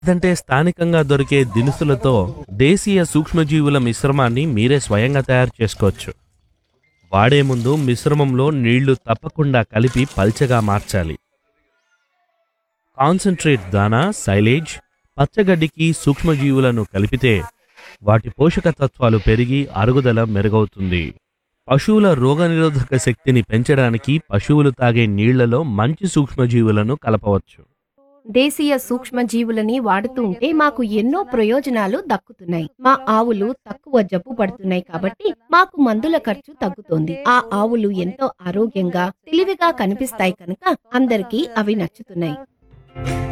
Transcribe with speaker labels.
Speaker 1: లేదంటే స్థానికంగా దొరికే దినుసులతో దేశీయ సూక్ష్మజీవుల మిశ్రమాన్ని మీరే స్వయంగా తయారు చేసుకోవచ్చు వాడే ముందు మిశ్రమంలో నీళ్లు తప్పకుండా కలిపి పల్చగా మార్చాలి కాన్సన్ట్రేట్ దానా సైలేజ్ పచ్చగడ్డికి సూక్ష్మజీవులను కలిపితే వాటి పోషక తత్వాలు పెరిగి అరుగుదల మెరుగవుతుంది పశువుల రోగనిరోధక శక్తిని పెంచడానికి పశువులు తాగే నీళ్లలో మంచి సూక్ష్మజీవులను కలపవచ్చు
Speaker 2: దేశీయ సూక్ష్మ జీవులని వాడుతూ ఉంటే మాకు ఎన్నో ప్రయోజనాలు దక్కుతున్నాయి మా ఆవులు తక్కువ జబ్బు పడుతున్నాయి కాబట్టి మాకు మందుల ఖర్చు తగ్గుతోంది ఆ ఆవులు ఎంతో ఆరోగ్యంగా తెలివిగా కనిపిస్తాయి కనుక అందరికీ అవి నచ్చుతున్నాయి